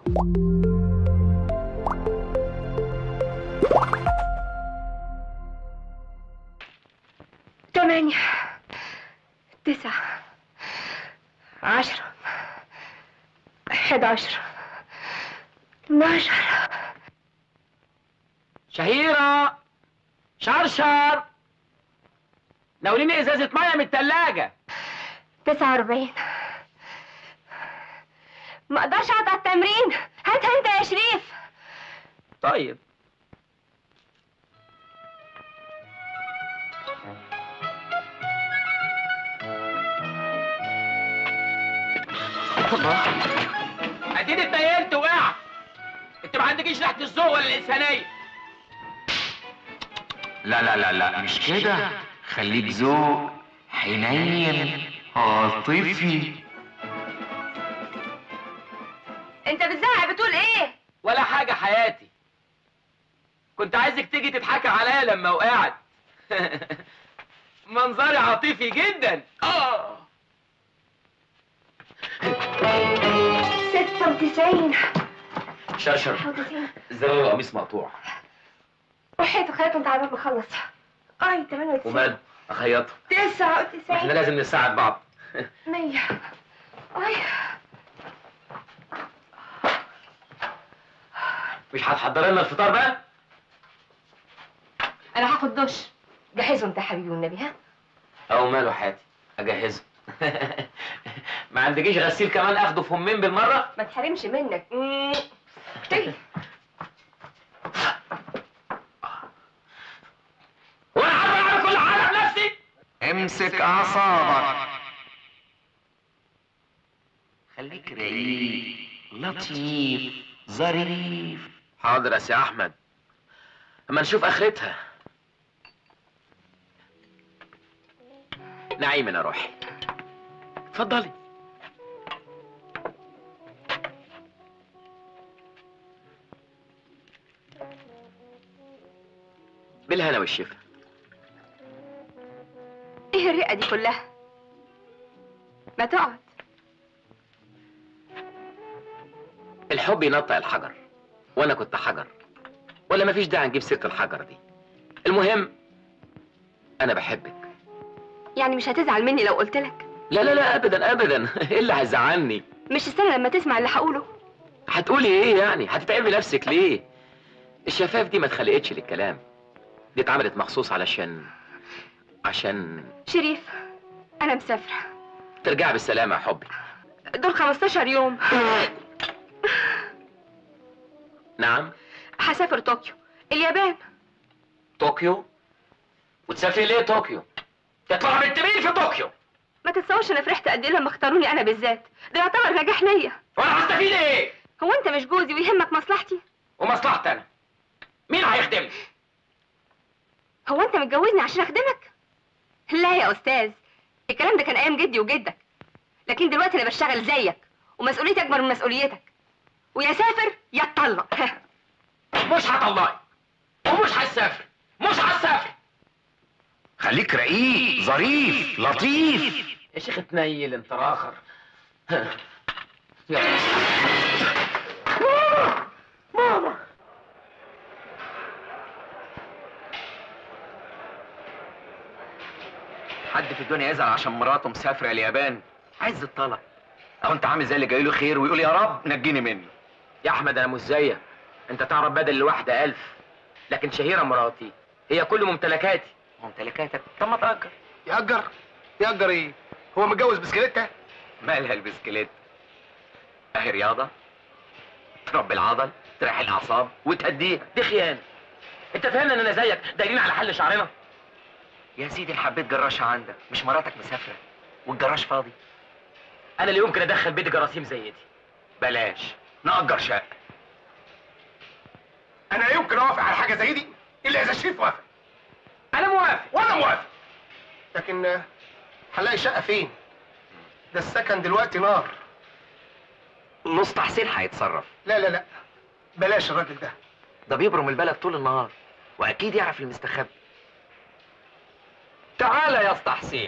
ثمانية تسعة عشرة أحد عشر اتناشر شهيرة شرشر ناوليني ازازة مية من التلاجة تسعة وأربعين ما اقدرش اقطع التمرين هاتها انت يا شريف طيب الله اديني اتنيلت وقعت انت ما عندكيش ريحه الذوق ولا الانسانيه لا لا لا لا مش كده خليك ذوق حنين عاطفي انت بتزعق بتقول ايه ولا حاجه حياتي كنت عايزك تيجي تضحكي عليا لما وقعت منظري عاطفي جدا اه ستة وتسعين شرشر ستة وتسعين زي القميص مقطوع وحياته خياته انت عارف مخلص اي تمانية وتسعين وماله اخيطه تسعة احنا وتسعين لازم نساعد بعض مية اي مش هتحضر لنا الفطار بقى انا هاخد دش جهزه انت يا حبيبي والنبي ها او ماله حياتي اجهزه ما عندكيش غسيل كمان اخده في همين بالمره ما تحرمش منك مم. تيجي. وانا عارف اعمل كل حاجه بنفسي امسك اعصابك خليك رقيق لطيف ظريف حاضر يا سي احمد اما نشوف اخرتها نعيم انا روحي اتفضلي بالهنا والشفا ايه الرئة دي كلها ما تقعد الحب ينطق الحجر وانا كنت حجر ولا مفيش داعي نجيب سيره الحجر دي المهم انا بحبك يعني مش هتزعل مني لو قلت لك لا لا لا ابدا ابدا ايه اللي هيزعلني مش استنى لما تسمع اللي هقوله هتقولي ايه يعني هتتعبي نفسك ليه الشفاف دي ما اتخلقتش للكلام دي اتعملت مخصوص علشان عشان شريف انا مسافرة ترجعي بالسلامه يا حبي دول 15 يوم نعم هسافر طوكيو اليابان طوكيو وتسافري ليه طوكيو تطلع بنت مين في طوكيو ما تتصورش انا فرحت قد ايه لما اختاروني انا بالذات ده يعتبر نجاح ليا وانا هستفيد ايه هو انت مش جوزي ويهمك مصلحتي ومصلحتي انا مين هيخدمني هو انت متجوزني عشان اخدمك لا يا استاذ الكلام ده كان ايام جدي وجدك لكن دلوقتي انا بشتغل زيك ومسؤوليتي اكبر من مسؤوليتك ويا سافر يا اتطلق مش هطلعي ومش هسافر مش هسافر خليك رقيق ظريف لطيف يا شيخ تنيل انت راخر يلا ماما حد في الدنيا يزعل عشان مراته مسافره اليابان عايز الطلب او انت عامل زي اللي جاي له خير ويقول يا رب نجيني منه يا احمد انا مش زيك انت تعرف بدل الواحدة الف لكن شهيرة مراتي هي كل ممتلكاتي ممتلكاتك طب ما تأجر يأجر يأجر ايه هو متجوز بسكليتة مالها البسكليت اهي رياضه تربي العضل تريح الاعصاب وتهديها دي خيانة انت فاهم ان انا زيك دايرين على حل شعرنا يا سيدي حبيت جراشه عندك مش مراتك مسافره والجراج فاضي انا اللي يمكن ادخل بيت جراثيم زي دي بلاش نأجر شقه انا يمكن اوافق على حاجه زي دي الا اذا شريف وافق انا موافق وانا موافق لكن آه، هنلاقي شقه فين ده السكن دلوقتي نار نص تحسين هيتصرف لا لا لا بلاش الراجل ده ده بيبرم البلد طول النهار واكيد يعرف المستخبي تعالى يا اسطى حسين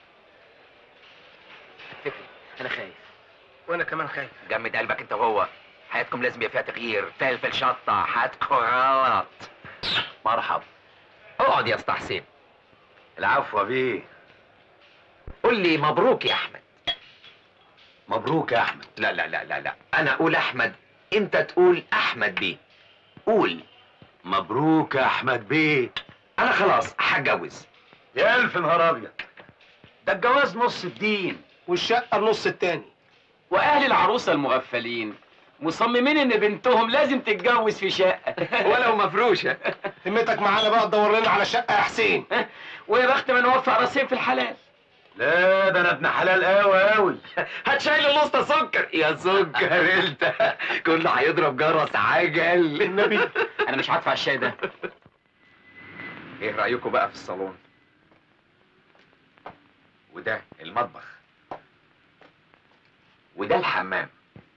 فكري انا خايف وانا كمان خايف جمد قلبك انت وهو حياتكم لازم يبقى فيها تغيير فلفل شطه حياتكم غلط مرحب اقعد يا اسطى حسين العفو يا بيه قول لي مبروك يا احمد مبروك يا احمد لا لا لا لا لا انا اقول احمد انت تقول احمد بيه قول مبروك يا احمد بيه انا خلاص هتجوز يا الف نهار ابيض ده الجواز نص الدين والشقه النص التاني واهل العروسه المغفلين مصممين ان بنتهم لازم تتجوز في شقه ولو مفروشه همتك معانا بقى تدور لنا على شقه يا حسين ويا بخت من وفق راسين في الحلال لا ده انا ابن حلال قوي قوي هتشيل الوسطى سكر يا سكر انت كله هيضرب جرس عجل النبي انا مش هدفع الشاي ده ايه رايكم بقى في الصالون وده المطبخ وده الحمام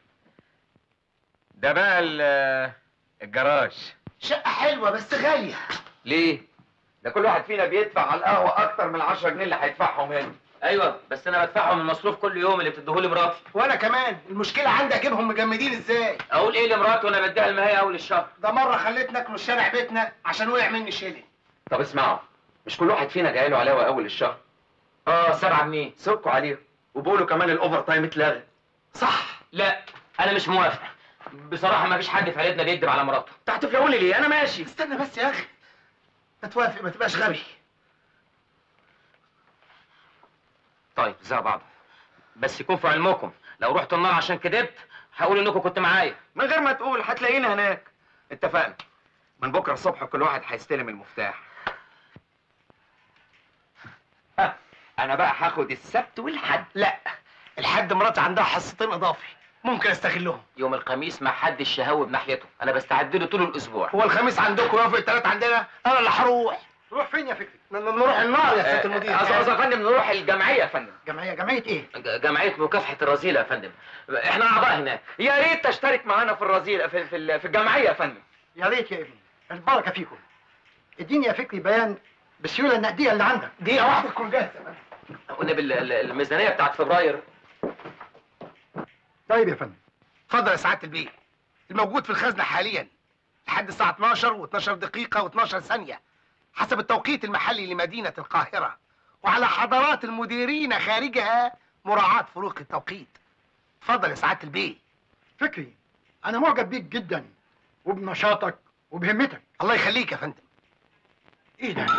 ده بقى ال- الجراج شقه حلوه بس غاليه ليه ده كل واحد فينا بيدفع على القهوه اكتر من 10 جنيه اللي هيدفعهم هنا ايوه بس انا بدفعهم المصروف كل يوم اللي بتديهولي مراتي وانا كمان المشكله عندي اجيبهم مجمدين ازاي اقول ايه لمراتي وانا بديها المهيه اول الشهر ده مره خليت ناكله شارع بيتنا عشان وقع مني شيلن طب اسمعوا مش كل واحد فينا جاي له علاوه اول الشهر اه سبعة جنيه سكوا عليه وبقولوا كمان الاوفر تايم اتلغى صح لا انا مش موافق بصراحه ما فيش حد في عيلتنا بيكذب على مراته تحتفلوا لي ليه انا ماشي استنى بس يا اخي ما توافق ما تبقاش غبي طيب زي بعض بس يكون في علمكم لو رحت النار عشان كدبت هقول انكم كنت معايا من غير ما تقول هتلاقينا هناك اتفقنا من بكره الصبح كل واحد هيستلم المفتاح ها، انا بقى هاخد السبت والحد لا الحد مراتي عندها حصتين اضافي ممكن استغلهم يوم الخميس ما حدش شهوي بناحيته انا بستعد له طول الاسبوع هو الخميس عندكم وافق الثلاث عندنا انا اللي هروح تروح فين يا فكري؟ ن- ن- نروح النار يا سياده المدير أصل أصل يا فندم نروح الجمعيه يا فندم جمعية جمعية ايه؟ ج- جمعيه مكافحه الرذيله يا فندم احنا اعضاء هناك يا ريت تشترك معانا في الرذيله في في, ال- في الجمعيه يا فندم يا ريت يا ابني البركة فيكم اديني يا فكري بيان بالسيولة النقدية اللي عندك دقيقه واحده تكون جاهزه قلنا بالميزانيه بتاعت فبراير طيب يا فندم اتفضل يا سعاده البيه الموجود في الخزنه حاليا لحد الساعه 12 و12 دقيقه و12 ثانيه حسب التوقيت المحلي لمدينه القاهره وعلى حضرات المديرين خارجها مراعاه فروق التوقيت اتفضل يا سعاده البيه فكري انا معجب بيك جدا وبنشاطك وبهمتك الله يخليك يا فندم ايه ده؟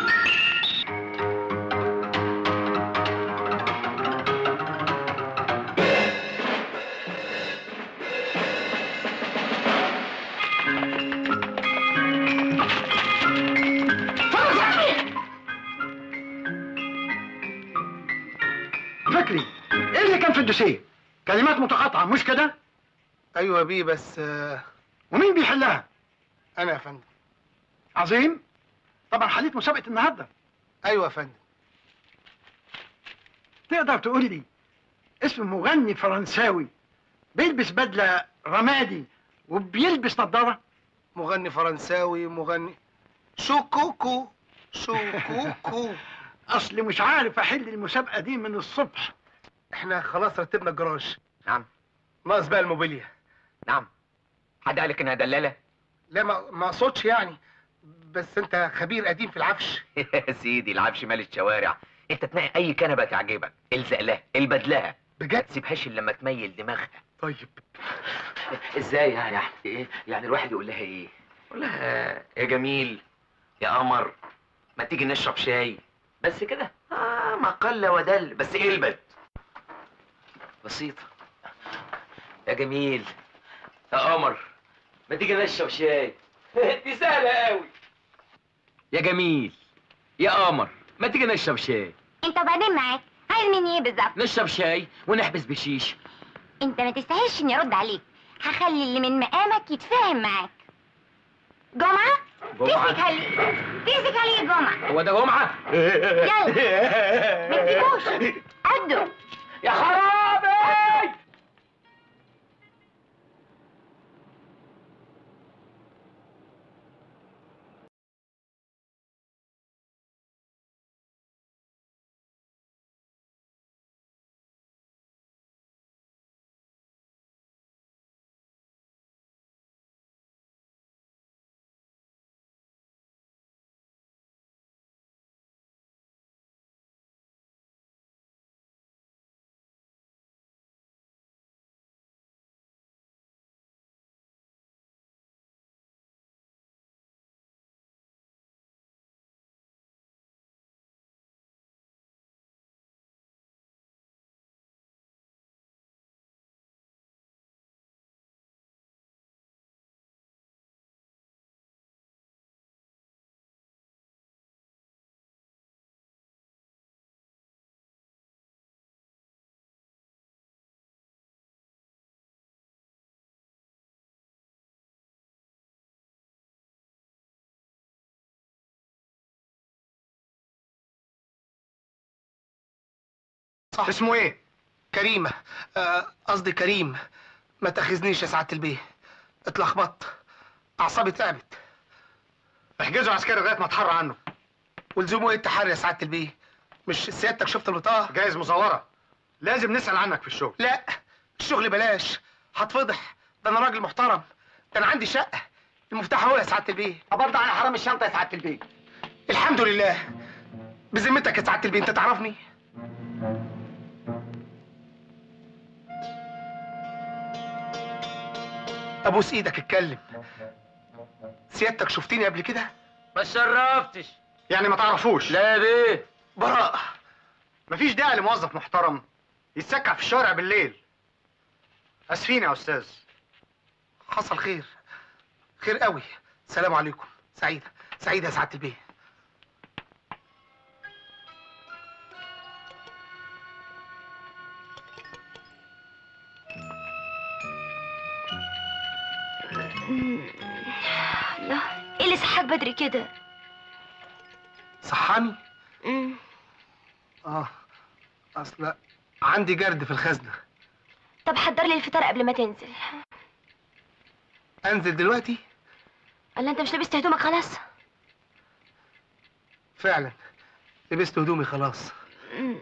فكري ايه اللي كان في الدوسيه؟ كلمات متقاطعة مش كده؟ ايوه يا بيه بس آه، ومين بيحلها؟ انا يا فندم عظيم طبعا حليت مسابقة النهارده ايوه يا فندم تقدر تقول لي اسم مغني فرنساوي بيلبس بدلة رمادي وبيلبس نظارة مغني فرنساوي مغني شوكوكو شوكوكو اصل مش عارف احل المسابقة دي من الصبح احنا خلاص رتبنا الجراج نعم ناقص بقى الموبيليا نعم حد قالك انها دلاله لا ما ما اقصدش يعني بس انت خبير قديم في العفش يا سيدي العفش مال الشوارع انت تنقي اي كنبه تعجبك الزق لها البدلها بجد تسيبهاش الا لما تميل دماغها طيب ازاي يعني يا احمد ايه يعني الواحد يقول لها ايه قول لها يا جميل يا قمر ما تيجي نشرب شاي بس كده اه ما قل ودل بس البد بسيطه يا جميل يا قمر ما تيجي نشرب شاي دي سهله قوي يا جميل يا قمر ما تيجي نشرب شاي انت وبعدين معاك عايز مني ايه بالظبط نشرب شاي ونحبس بشيش انت ما تستاهلش اني ارد عليك هخلي اللي من مقامك يتفاهم معاك جمعة جمعة؟ تمسك عليه تمسك عليه يا جمعة هو ده جمعه يلا ما تسيبوش قدوا يا خرابي صح اسمه ايه كريمة آه، قصدي كريم ما تاخذنيش يا سعادة البيه اتلخبطت أعصابي تعبت احجزوا عسكري لغايه ما اتحرى عنه ولزومه ايه التحري يا سعادة البيه مش سيادتك شفت البطاقة جايز مزوره لازم نسال عنك في الشغل لا الشغل بلاش هتفضح ده انا راجل محترم ده انا عندي شقة المفتاح هو يا سعادة البيه قبضت على حرام الشنطه يا سعاده البيت الحمد لله بذمتك يا سعادة البيه انت تعرفني ابوس ايدك اتكلم سيادتك شفتني قبل كده ما شرفتش يعني ما تعرفوش لا يا بيه براء مفيش داعي لموظف محترم يتسكع في الشارع بالليل اسفين يا استاذ حصل خير خير قوي سلام عليكم سعيدة سعيدة يا سعادة البيه لا ايه اللي صحاك بدري كده صحاني مم. اه اصل عندي جرد في الخزنة طب حضر لي الفطار قبل ما تنزل انزل دلوقتي ولا انت مش لبست هدومك خلاص فعلا لبست هدومي خلاص مم.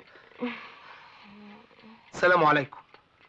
السلام عليكم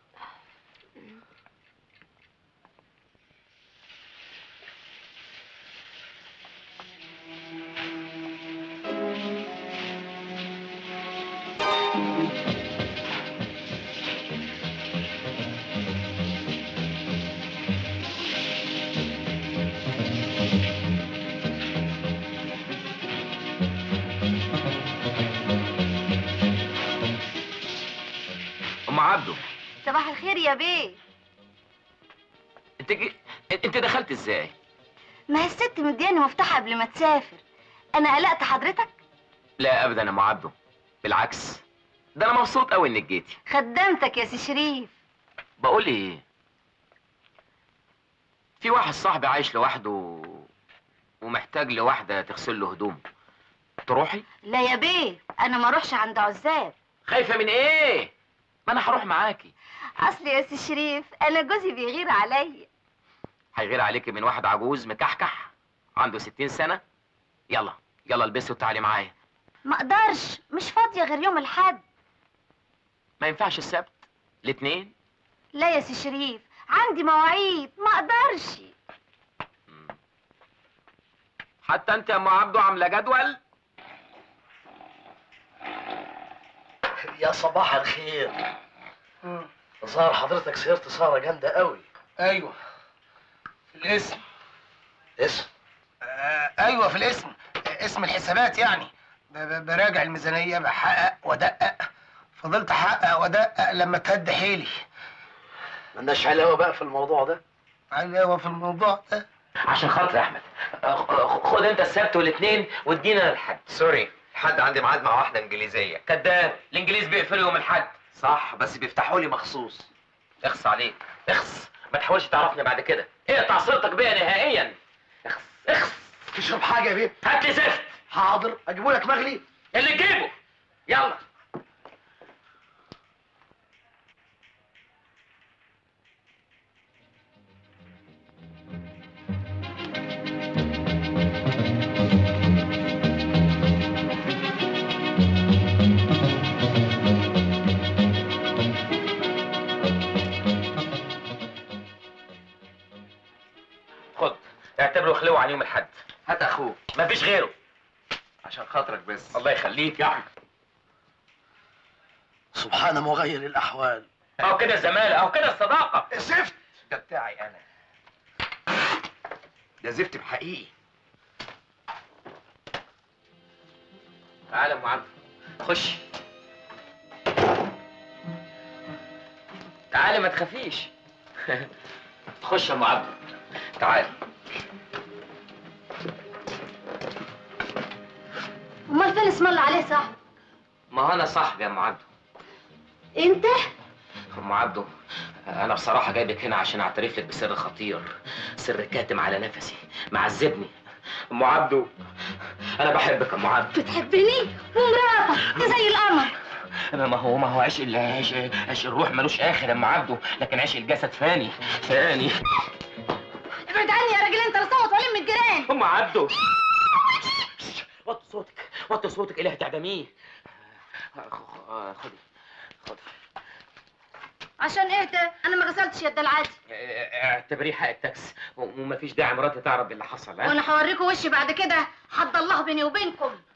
ام عبده صباح الخير يا بيه انت جي... انت دخلت ازاي ما هي الست مدياني مفتاح قبل ما تسافر انا قلقت حضرتك لا ابدا يا ام عبده بالعكس ده انا مبسوط قوي انك جيتي خدمتك يا سي شريف بقول ايه في واحد صاحبي عايش لوحده ومحتاج لواحده تغسل له هدومه تروحي لا يا بيه انا ما اروحش عند عزاب خايفه من ايه ما انا هروح معاكي اصل يا سي شريف انا جوزي بيغير عليا هيغير عليكي من واحد عجوز مكحكح عنده ستين سنه يلا يلا البسي وتعالي معايا ما اقدرش مش فاضيه غير يوم الاحد ما ينفعش السبت الاثنين لا يا سي شريف عندي مواعيد ما اقدرش حتى انت يا ام عبده عامله جدول يا صباح الخير ظهر حضرتك سهرت سهرة جامدة قوي ايوه في الاسم اسم آه ايوه في الاسم اسم الحسابات يعني ب- ب- براجع الميزانيه بحقق وادقق فضلت احقق وادقق لما تهد حيلي مالناش علاوة بقى في الموضوع ده علاوه في الموضوع ده عشان خاطر يا احمد أخ- خد انت السبت والاثنين وادينا الحد سوري حد عندي ميعاد مع واحدة انجليزية كداب الانجليز بيقفلوا يوم الحد صح بس بيفتحوا لي مخصوص اخص عليك اخص ما تحاولش تعرفني بعد كده اقطع صلتك بيا نهائيا اخص اخص تشرب حاجة يا بيه هات لي زفت حاضر اجيبه لك مغلي اللي تجيبه يلا خد اعتبره خلوه عن يوم الحد هات اخوه مفيش غيره عشان خاطرك بس الله يخليك يا احمد سبحان مغير الاحوال اهو كده الزمالة اهو كده الصداقة زفت ده بتاعي انا ده زفت بحقيقي تعالى يا ام عبد خش تعالى ما تخافيش خش يا ام عبد تعالى امال فين اسم الله عليه صاحب ما هو انا صاحبي يا ام عبده انت ام عبده انا بصراحه جايبك هنا عشان اعترف لك بسر خطير سر كاتم على نفسي معذبني ام عبده انا بحبك يا ام عبده بتحبني ومراتك انت زي القمر ما هو ما هو عشق ال- عشق, عشق الروح ملوش اخر اما عبده لكن عشق الجسد فاني فاني ابعد عني يا راجل انت لا صوت ولا من الجيران ام عبده وطي صوتك وطي صوتك ايه اللي هتعدميه آه، خدي خدي عشان ايه ده انا ما غسلتش يد العادي آه، اعتبريه حق التاكس و- ومفيش داعي مراتي تعرف باللي حصل ها وانا هوريكم وشي بعد كده حد الله بيني وبينكم